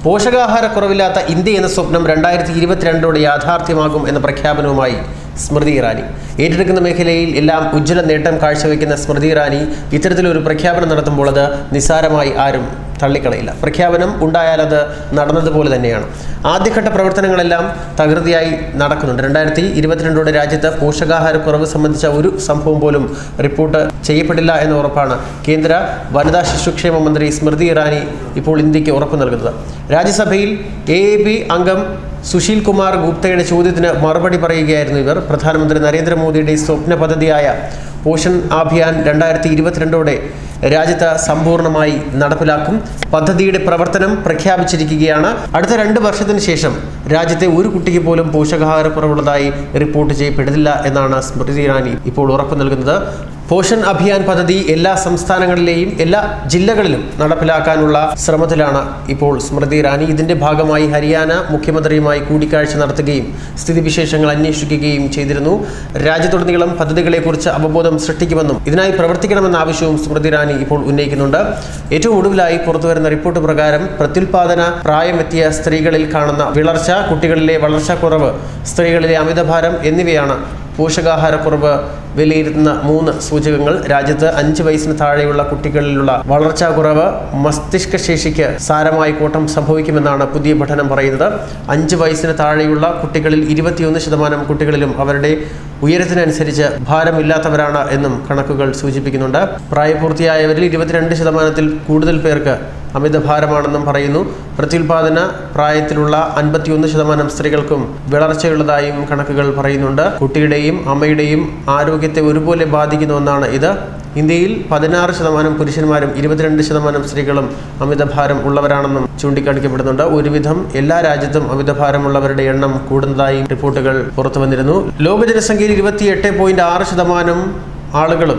പോഷകാഹാരക്കുറവില്ലാത്ത India എന്ന സ്വപ്നം രണ്ടായിരത്തി ഇരുപത്തിരണ്ടോടെ യാഥാർത്ഥ്യമാകും എന്ന പ്രഖ്യാപനവുമായി സ്മൃതി ഇറാനി ഏറ്റെടുക്കുന്ന മേഖലയിൽ എല്ലാം ഉജ്ജ്വല നേട്ടം കാഴ്ചവെക്കുന്ന സ്മൃതി ഇറാനി ഇത്തരത്തിലൊരു പ്രഖ്യാപനം നടത്തുമ്പോൾ അത് നിസ്സാരമായി ആരും തള്ളിക്കളയില്ല പ്രഖ്യാപനം ഉണ്ടായാൽ അത് നടന്നതുപോലെ തന്നെയാണ് ആദ്യഘട്ട പ്രവർത്തനങ്ങളെല്ലാം തകൃതിയായി നടക്കുന്നുണ്ട് രണ്ടായിരത്തി ഇരുപത്തിരണ്ടോടെ രാജ്യത്ത് പോഷകാഹാരക്കുറവ് സംബന്ധിച്ച ഒരു സംഭവം പോലും റിപ്പോർട്ട് ചെയ്യപ്പെടില്ല എന്ന ഉറപ്പാണ് കേന്ദ്ര വനിതാ ശിശുക്ഷേമ മന്ത്രി സ്മൃതി ഇറാനി ഇപ്പോൾ ഇന്ത്യക്ക് ഉറപ്പു നൽകുന്നത് രാജ്യസഭയിൽ എ എ പി അംഗം സുശീൽ കുമാർ ഗുപ്തയുടെ ചോദ്യത്തിന് മറുപടി പറയുകയായിരുന്നു ഇവർ പ്രധാനമന്ത്രി നരേന്ദ്രമോദിയുടെ സ്വപ്ന പദ്ധതിയായ പോഷൺ അഭിയാൻ രണ്ടായിരത്തി ഇരുപത്തിരണ്ടോടെ രാജ്യത്ത് സമ്പൂർണ്ണമായി നടപ്പിലാക്കും പദ്ധതിയുടെ പ്രവർത്തനം പ്രഖ്യാപിച്ചിരിക്കുകയാണ് അടുത്ത രണ്ട് വർഷത്തിന് ശേഷം രാജ്യത്തെ ഒരു കുട്ടിക്ക് പോലും പോഷകാഹാരക്കുറവുള്ളതായി റിപ്പോർട്ട് ചെയ്യപ്പെടില്ല എന്നാണ് സ്മൃതി ഇറാനി ഇപ്പോൾ ഉറപ്പു നൽകുന്നത് പോഷൺ അഭിയാൻ പദ്ധതി എല്ലാ സംസ്ഥാനങ്ങളിലെയും എല്ലാ ജില്ലകളിലും നടപ്പിലാക്കാനുള്ള ശ്രമത്തിലാണ് ഇപ്പോൾ സ്മൃതി ഇറാനി ഇതിന്റെ ഭാഗമായി ഹരിയാന മുഖ്യമന്ത്രിയുമായി കൂടിക്കാഴ്ച നടത്തുകയും സ്ഥിതിവിശേഷങ്ങൾ അന്വേഷിക്കുകയും ചെയ്തിരുന്നു രാജ്യത്തുടനീളം പദ്ധതികളെക്കുറിച്ച് അവബോധം സൃഷ്ടിക്കുമെന്നും ഇതിനായി പ്രവർത്തിക്കണമെന്ന ആവശ്യവും സ്മൃതി ഇറാനി ഇപ്പോൾ ഉന്നയിക്കുന്നുണ്ട് ഏറ്റവും ഒടുവിലായി പുറത്തുവരുന്ന റിപ്പോർട്ട് പ്രകാരം പ്രത്യുൽപാദന പ്രായമെത്തിയ സ്ത്രീകളിൽ കാണുന്ന വിളർച്ച കുട്ടികളിലെ വളർച്ചാക്കുറവ് സ്ത്രീകളിലെ അമിതഭാരം എന്നിവയാണ് പോഷകാഹാരക്കുറവ് വിലയിരുത്തുന്ന മൂന്ന് സൂചകങ്ങൾ രാജ്യത്ത് അഞ്ച് വയസ്സിന് താഴെയുള്ള കുട്ടികളിലുള്ള വളർച്ചാ കുറവ് മസ്തിഷ്ക ശേഷിക്ക് സാരമായി കോട്ടം സംഭവിക്കുമെന്നാണ് പുതിയ പഠനം പറയുന്നത് അഞ്ച് വയസ്സിന് താഴെയുള്ള കുട്ടികളിൽ ഇരുപത്തിയൊന്ന് ശതമാനം കുട്ടികളിലും അവരുടെ ഉയരത്തിനനുസരിച്ച് ഭാരമില്ലാത്തവരാണ് എന്നും കണക്കുകൾ സൂചിപ്പിക്കുന്നുണ്ട് പ്രായപൂർത്തിയായവരിൽ ഇരുപത്തിരണ്ട് ശതമാനത്തിൽ കൂടുതൽ പേർക്ക് അമിതഭാരമാണെന്നും പറയുന്നു പ്രത്യുൽപാദന പ്രായത്തിലുള്ള അൻപത്തിയൊന്ന് ശതമാനം സ്ത്രീകൾക്കും വിളർച്ചയുള്ളതായും കണക്കുകൾ പറയുന്നുണ്ട് കുട്ടിയുടെയും അമ്മയുടെയും ആരോഗ്യത്തെ ഒരുപോലെ ബാധിക്കുന്നുവെന്നാണ് ഇത് ഇന്ത്യയിൽ പതിനാറ് ശതമാനം പുരുഷന്മാരും ഇരുപത്തിരണ്ട് ശതമാനം സ്ത്രീകളും അമിതഭാരം ഉള്ളവരാണെന്നും ചൂണ്ടിക്കാണിക്കപ്പെടുന്നുണ്ട് ഒരുവിധം എല്ലാ രാജ്യത്തും അമിതഭാരമുള്ളവരുടെ എണ്ണം കൂടുന്നതായി റിപ്പോർട്ടുകൾ പുറത്തു വന്നിരുന്നു ലോക ജനസംഖ്യയിൽ ഇരുപത്തിയെട്ട് പോയിന്റ് ആറ് ശതമാനം ആളുകളും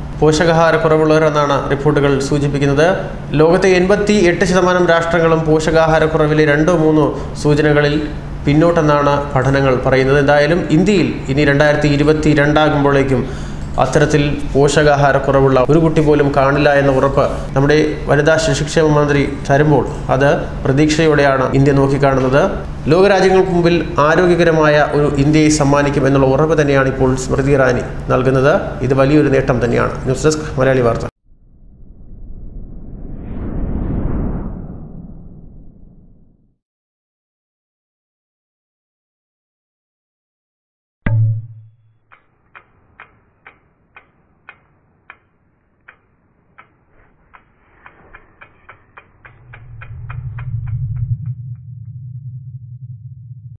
പോഷകാഹാരക്കുറവുള്ളവരെന്നാണ് റിപ്പോർട്ടുകൾ സൂചിപ്പിക്കുന്നത് ലോകത്തെ എൺപത്തി എട്ട് ശതമാനം രാഷ്ട്രങ്ങളും പോഷകാഹാരക്കുറവിലെ രണ്ടോ മൂന്നോ സൂചനകളിൽ പിന്നോട്ടെന്നാണ് പഠനങ്ങൾ പറയുന്നത് എന്തായാലും ഇന്ത്യയിൽ ഇനി രണ്ടായിരത്തി ഇരുപത്തി രണ്ടാകുമ്പോഴേക്കും അത്തരത്തിൽ പോഷകാഹാരക്കുറവുള്ള ഒരു കുട്ടി പോലും കാണില്ല എന്ന ഉറപ്പ് നമ്മുടെ വനിതാ ശിശുക്ഷേമ മന്ത്രി തരുമ്പോൾ അത് പ്രതീക്ഷയോടെയാണ് ഇന്ത്യ നോക്കിക്കാണുന്നത് ലോകരാജ്യങ്ങൾക്ക് മുമ്പിൽ ആരോഗ്യകരമായ ഒരു ഇന്ത്യയെ സമ്മാനിക്കും എന്നുള്ള ഉറപ്പ് തന്നെയാണ് ഇപ്പോൾ സ്മൃതി ഇറാനി നൽകുന്നത് ഇത് വലിയൊരു നേട്ടം തന്നെയാണ് ന്യൂസ് ഡെസ്ക് മലയാളി വാർത്ത